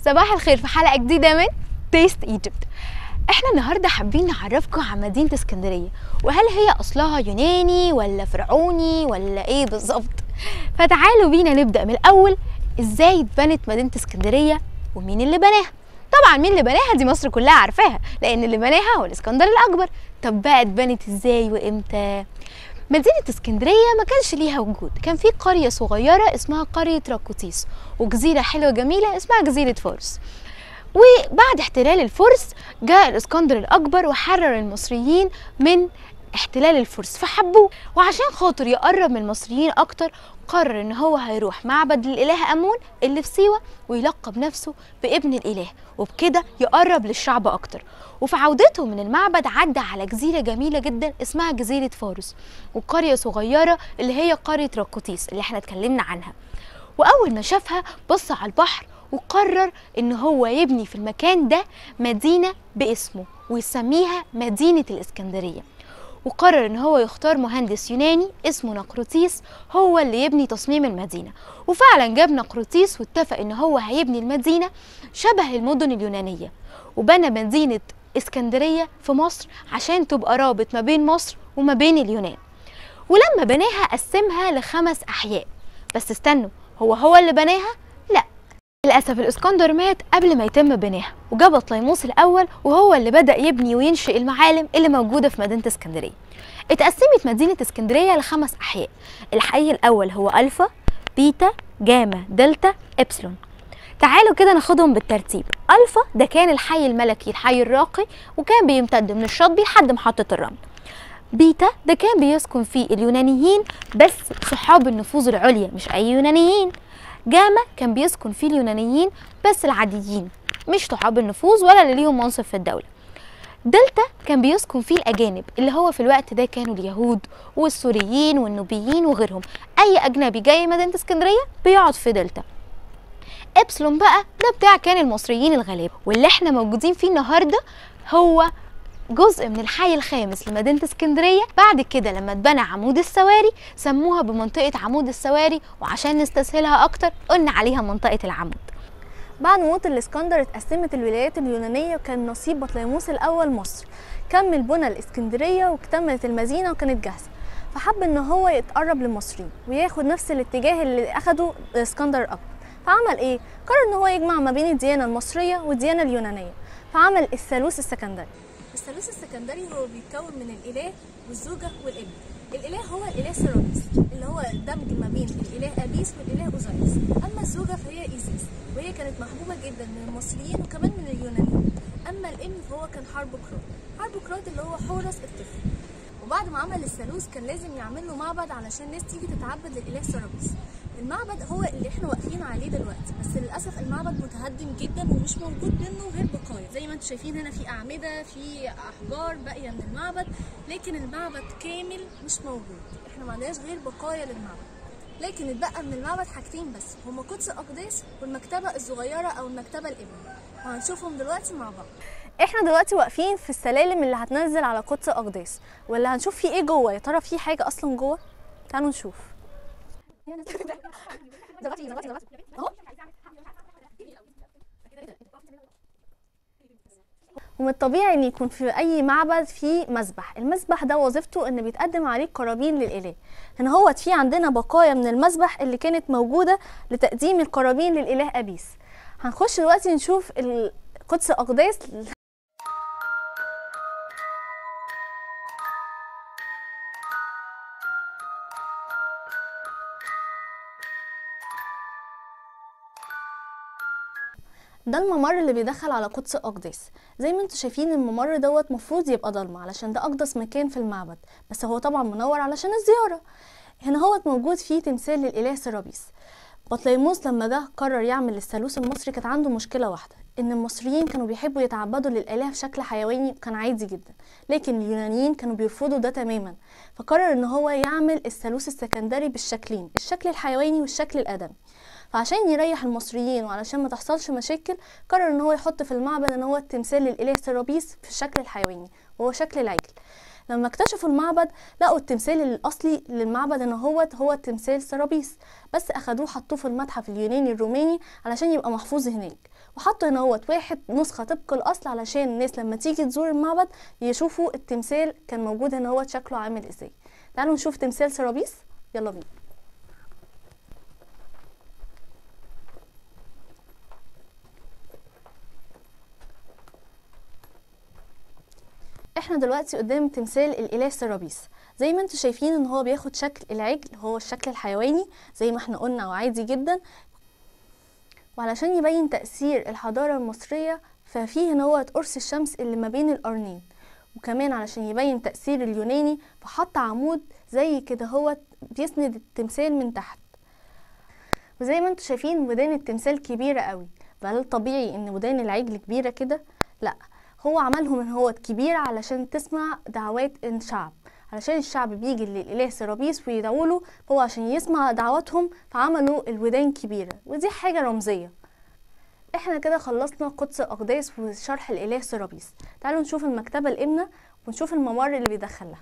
صباح الخير في حلقة جديدة من تيست ايجيبت احنا النهاردة حابين نعرفكم عن مدينة اسكندرية وهل هي اصلها يوناني ولا فرعوني ولا ايه بالظبط فتعالوا بينا نبدأ من الاول ازاي اتبنت مدينة اسكندرية ومين اللي بناها طبعا مين اللي بناها دي مصر كلها عارفاها لان اللي بناها هو الاسكندر الاكبر طب بقى اتبنت ازاي وامتى مدينة اسكندرية ما كانش ليها وجود كان في قرية صغيرة اسمها قرية راكوتيس وجزيرة حلوة جميلة اسمها جزيرة فارس وبعد احتلال الفرس جاء الاسكندر الاكبر وحرر المصريين من احتلال الفرس فحبوه وعشان خاطر يقرب من المصريين اكتر قرر ان هو هيروح معبد للاله امون اللي في سيوه ويلقب نفسه بابن الاله وبكده يقرب للشعب اكتر وفي عودته من المعبد عدى على جزيره جميله جدا اسمها جزيره فارس وقريه صغيره اللي هي قريه راكوتيس اللي احنا اتكلمنا عنها واول ما شافها بص على البحر وقرر ان هو يبني في المكان ده مدينه باسمه ويسميها مدينه الاسكندريه وقرر ان هو يختار مهندس يوناني اسمه نقرطيس هو اللي يبني تصميم المدينه وفعلا جاب نقرطيس واتفق ان هو هيبني المدينه شبه المدن اليونانيه وبنى مدينه اسكندريه في مصر عشان تبقى رابط ما بين مصر وما بين اليونان ولما بناها قسمها لخمس احياء بس استنوا هو هو اللي بناها لا للأسف الإسكندر مات قبل ما يتم بناها وجاب بطليموس الأول وهو اللي بدأ يبني وينشئ المعالم اللي موجودة في مدينة اسكندرية اتقسمت مدينة اسكندرية لخمس أحياء الحي الأول هو ألفا بيتا جاما دلتا إبسلون تعالوا كده ناخدهم بالترتيب ألفا ده كان الحي الملكي الحي الراقي وكان بيمتد من الشاطبي لحد محطة الرمل بيتا ده كان بيسكن فيه اليونانيين بس صحاب النفوذ العليا مش أي يونانيين جاما كان بيسكن فيه اليونانيين بس العاديين مش صحاب النفوذ ولا اللي ليهم منصب في الدولة دلتا كان بيسكن فيه الأجانب اللي هو في الوقت ده كانوا اليهود والسوريين والنوبيين وغيرهم أي أجنبي جاي مدينة اسكندرية بيقعد في دلتا إبسلون بقى ده بتاع كان المصريين الغلابة واللي احنا موجودين فيه النهاردة هو جزء من الحي الخامس لمدينة اسكندرية بعد كده لما اتبنى عمود السواري سموها بمنطقة عمود السواري وعشان نستسهلها أكتر قلنا عليها منطقة العمود بعد موت الاسكندر اتقسمت الولايات اليونانية وكان نصيب بطليموس الأول مصر كمل بنى الإسكندرية واكتملت المدينة وكانت جاهزة فحب إن هو يتقرب للمصريين وياخد نفس الاتجاه اللي أخده الاسكندر الأكبر فعمل إيه؟ قرر إن هو يجمع ما بين الديانة المصرية والديانة اليونانية فعمل الثالوث السكندري الثالوث السكندري هو بيتكون من الإله والزوجة والابن الإله هو الإله سيرابيس اللي هو دمج ما بين الإله أبيس والإله أوزيريس أما الزوجة فهي إيزيس وهي كانت محبوبة جدا من المصريين وكمان من اليونانيين أما الابن فهو كان حرب كرات حرب كرات اللي هو حورس الطفل وبعد ما عمل الثالوث كان لازم يعمل له معبد علشان الناس تيجي تتعبد للإله سيرابيس المعبد هو اللي احنا واقفين عليه دلوقتي بس للاسف المعبد متهدم جدا ومش موجود منه غير بقايا زي ما انتم شايفين هنا في اعمده في احجار باقيه من المعبد لكن المعبد كامل مش موجود احنا ما عندناش غير بقايا للمعبد لكن اتبقى من المعبد حاجتين بس هما قدس اقداس والمكتبه الصغيره او المكتبه الابن وهنشوفهم دلوقتي مع بعض احنا دلوقتي واقفين في السلالم اللي هتنزل على قدس اقداس واللي هنشوف فيه ايه جوه يا ترى في حاجه اصلا جوه تعالوا نشوف ومن الطبيعي ان يكون في اي معبد في مسبح المسبح ده وظيفته ان بيتقدم عليه قرابين للاله هنا هو في عندنا بقايا من المسبح اللي كانت موجوده لتقديم القرابين للاله ابيس هنخش دلوقتي نشوف قدس اقداس ده الممر اللي بيدخل على قدس اقداس زي ما انتم شايفين الممر دوت مفروض يبقى ضلمه علشان ده اقدس مكان في المعبد بس هو طبعا منور علشان الزياره هنا هو موجود فيه تمثال للاله سيرابيس بطليموس لما جه قرر يعمل الثالوث المصري كانت عنده مشكله واحده ان المصريين كانوا بيحبوا يتعبدوا للاله بشكل حيواني كان عادي جدا لكن اليونانيين كانوا بيرفضوا ده تماما فقرر ان هو يعمل الثالوث السكندري بالشكلين الشكل الحيواني والشكل الادمي فعشان يريح المصريين وعلشان ما تحصلش مشاكل قرر ان هو يحط في المعبد ان هو التمثال للاله سيرابيس في الشكل الحيواني وهو شكل العجل لما اكتشفوا المعبد لقوا التمثال الاصلي للمعبد ان هو هو تمثال سرابيس بس اخدوه حطوه في المتحف اليوناني الروماني علشان يبقى محفوظ هناك وحطوا هنا هو واحد نسخه طبق الاصل علشان الناس لما تيجي تزور المعبد يشوفوا التمثال كان موجود هنا هو شكله عامل ازاي تعالوا نشوف تمثال سرابيس يلا بينا احنا دلوقتي قدام تمثال الاله سرابيس زي ما انتم شايفين ان هو بياخد شكل العجل هو الشكل الحيواني زي ما احنا قلنا وعادي جدا وعلشان يبين تأثير الحضارة المصرية ففيه ان هو قرص الشمس اللي ما بين القرنين وكمان علشان يبين تأثير اليوناني فحط عمود زي كده هو بيسند التمثال من تحت وزي ما انتم شايفين ودان التمثال كبيرة قوي فهل طبيعي ان ودان العجل كبيرة كده؟ لا هو عملهم ان هو كبير علشان تسمع دعوات الشعب علشان الشعب بيجي للاله سرابيس ويدعوا له هو عشان يسمع دعواتهم فعملوا الودان كبيره ودي حاجه رمزيه احنا كده خلصنا قدس الاقداس وشرح الاله سرابيس تعالوا نشوف المكتبه الامنه ونشوف الممر اللي بيدخلها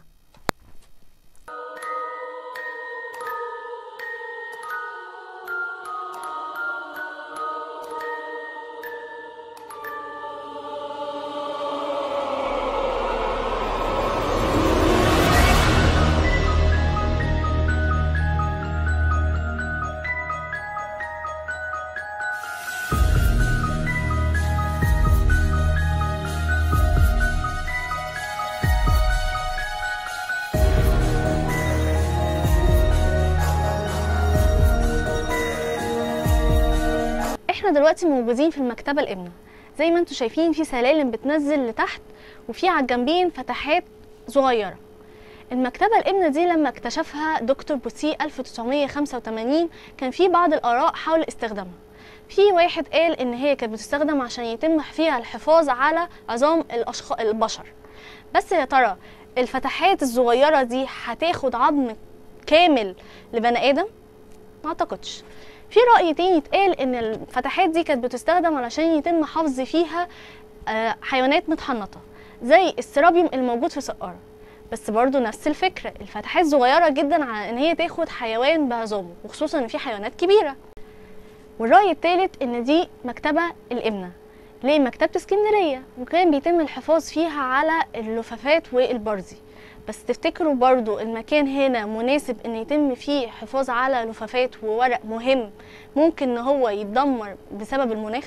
احنا دلوقتي موجودين في المكتبة الامنة زي ما انتم شايفين في سلالم بتنزل لتحت وفي على الجنبين فتحات صغيرة المكتبة الامنة دي لما اكتشفها دكتور بوتي 1985 كان في بعض الآراء حول استخدامها في واحد قال ان هي كانت بتستخدم عشان يتم فيها الحفاظ على عظام الأشخ... البشر بس يا ترى الفتحات الصغيرة دي هتاخد عظم كامل لبني آدم؟ ما اعتقدش في رأي تاني اتقال ان الفتحات دي كانت بتستخدم علشان يتم حفظ فيها آه، حيوانات متحنطة زي السرابيوم الموجود في سقارة بس برضو نفس الفكرة الفتحات صغيرة جدا على ان هي تاخد حيوان بعظامه وخصوصا ان في حيوانات كبيرة والرأي التالت ان دي مكتبة الامنة ليه مكتبة اسكندرية وكان بيتم الحفاظ فيها على اللفافات والبرزي بس تفتكروا برضو المكان هنا مناسب ان يتم فيه حفاظ على لفافات وورق مهم ممكن ان هو يتدمر بسبب المناخ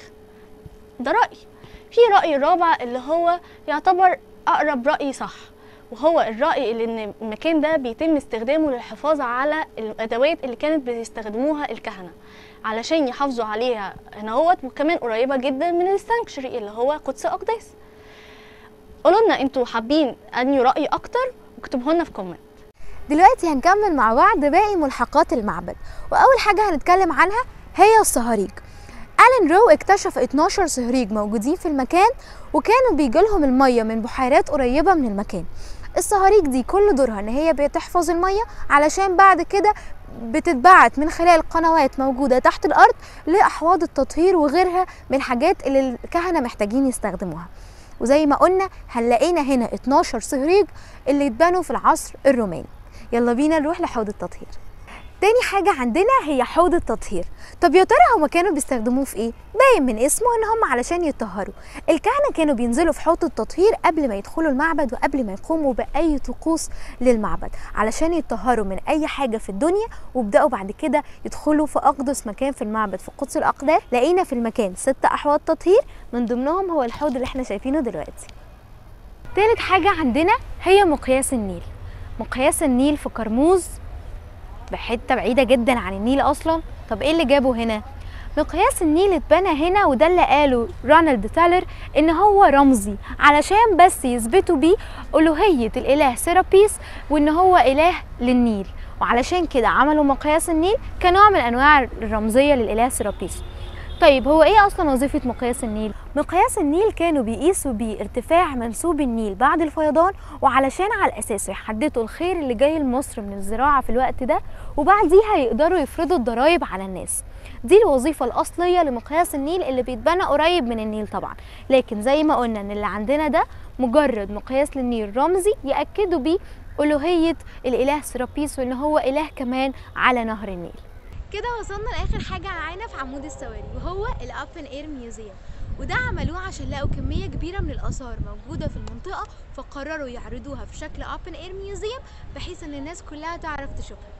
ده رأي في رأي رابع اللي هو يعتبر اقرب رأي صح وهو الرأي اللي ان المكان ده بيتم استخدامه للحفاظ على الادوات اللي كانت بيستخدموها الكهنة علشان يحافظوا عليها هنا هوت وكمان قريبة جدا من السانكشري اللي هو قدس اقداس قولوا لنا انتوا حابين انهي رأي اكتر واكتبوه لنا في كومنت دلوقتي هنكمل مع بعض باقي ملحقات المعبد واول حاجه هنتكلم عنها هي الصهاريج ألين رو اكتشف 12 صهريج موجودين في المكان وكانوا بيجيلهم المية من بحيرات قريبة من المكان الصهاريج دي كل دورها ان هي بتحفظ المية علشان بعد كده بتتبعت من خلال قنوات موجودة تحت الأرض لأحواض التطهير وغيرها من الحاجات اللي الكهنة محتاجين يستخدموها وزي ما قلنا هنلاقينا هنا 12 صهريج اللي اتبنوا في العصر الروماني يلا بينا نروح لحوض التطهير تاني حاجة عندنا هي حوض التطهير طب يا ترى هما كانوا بيستخدموه في ايه؟ باين من اسمه ان هم علشان يطهروا الكهنة كانوا بينزلوا في حوض التطهير قبل ما يدخلوا المعبد وقبل ما يقوموا بأي طقوس للمعبد علشان يطهروا من أي حاجة في الدنيا وبدأوا بعد كده يدخلوا في أقدس مكان في المعبد في قدس الأقداس لقينا في المكان ست أحواض تطهير من ضمنهم هو الحوض اللي احنا شايفينه دلوقتي تالت حاجة عندنا هي مقياس النيل مقياس النيل في كرموز بحته بعيده جدا عن النيل اصلا طب ايه اللي جابه هنا مقياس النيل اتبنى هنا وده اللي قاله رونالد تالر ان هو رمزي علشان بس يثبتوا بيه الوهيه الاله سيرابيس وان هو اله للنيل وعلشان كده عملوا مقياس النيل كنوع من انواع الرمزيه للاله سيرابيس طيب هو ايه اصلا وظيفه مقياس النيل مقياس النيل كانوا بيقيسوا بيه ارتفاع منسوب النيل بعد الفيضان وعلشان على اساسه يحددوا الخير اللي جاي لمصر من الزراعه في الوقت ده وبعديها يقدروا يفرضوا الضرايب على الناس دي الوظيفة الأصلية لمقياس النيل اللي بيتبنى قريب من النيل طبعا لكن زي ما قلنا إن اللي عندنا ده مجرد مقياس للنيل رمزي يأكدوا بيه ألوهية الإله سيرابيس وإن هو إله كمان على نهر النيل كده وصلنا لاخر حاجه معانا في عمود السواري وهو الابن اير ميوزيوم وده عملوه عشان لقوا كميه كبيره من الاثار موجوده في المنطقه فقرروا يعرضوها في شكل اوبن اير ميوزيوم بحيث ان الناس كلها تعرف تشوفها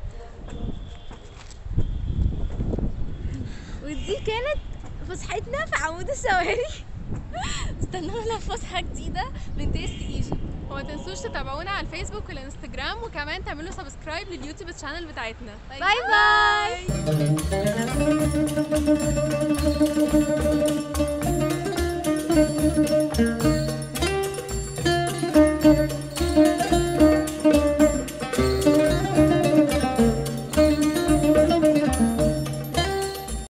ودي كانت فسحتنا في عمود السواري استنونا في فسحه جديده من تيست ايجيبت وما تنسوش تتابعونا على الفيسبوك والانستجرام وكمان تعملوا سبسكرايب لليوتيوب شانل بتاعتنا باي باي باي